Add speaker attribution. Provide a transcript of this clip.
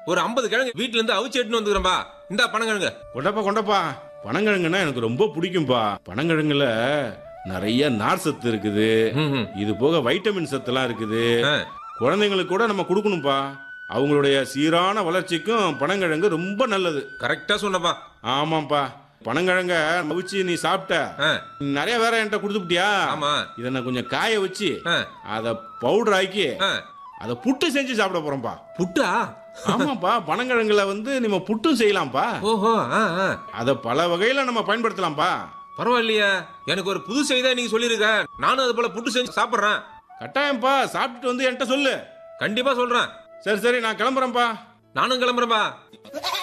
Speaker 1: ஒரு ஐம்பது கிழங்கு வீட்டுல இருந்து அவிச்சு எடுத்துன்னு வந்துக்கிறேன்பா இந்தா பணங்கிழங்கு
Speaker 2: கொண்டப்பா கொண்டப்பா பனங்கிழங்குன்னா எனக்கு ரொம்ப பிடிக்கும்பா பனங்கிழங்குல நிறைய நார் சத்து இருக்குது
Speaker 1: ம், ம்.
Speaker 2: இது போக வைட்டமின் சத்துலாம் இருக்குது
Speaker 1: ஆ,
Speaker 2: குழந்தைங்களுக்கு கூட நம்ம கொடுக்கணும்ப்பா அவங்களுடைய சீரான வளர்ச்சிக்கும் பனங்கிழங்கு ரொம்ப நல்லது
Speaker 1: கரெக்டா சொன்னப்பா
Speaker 2: ஆமாப்பா பனங்கிழங்க அவிச்சு நீ சாப்பிட்ட
Speaker 1: ஆ,
Speaker 2: நிறைய வேற என்கிட்ட கொடுத்துட்டியா
Speaker 1: ஆமா
Speaker 2: இதை நான் கொஞ்சம் காய வச்சு
Speaker 1: ஆ,
Speaker 2: அதை பவுடர் ஆக்கி
Speaker 1: ஆ.
Speaker 2: அதை புட்டு செஞ்சு சாப்பிட போறோம்ப்பா
Speaker 1: புட்டா
Speaker 2: ஆமாப்பா பனங்கிழங்குல வந்து நம்ம புட்டும் செய்யலாம்ப்பா
Speaker 1: ஓஹோ ஆ, ஆ.
Speaker 2: அதை பல வகையில நம்ம பயன்படுத்தலாம்ப்பா
Speaker 1: பரவாயில்லையே எனக்கு ஒரு புது செய்தியா நீங்க சொல்லிருக்க நானும் அது போல புட்டு செஞ்சு சாப்பிடுறேன்
Speaker 2: கட்டாயம்ப்பா சாப்பிட்டுட்டு வந்து என்கிட்ட சொல்லு
Speaker 1: கண்டிப்பா சொல்றேன்
Speaker 2: சரி சரி நான் கிளம்புறேன்ப்பா
Speaker 1: நானும் கிளம்புறேன்பா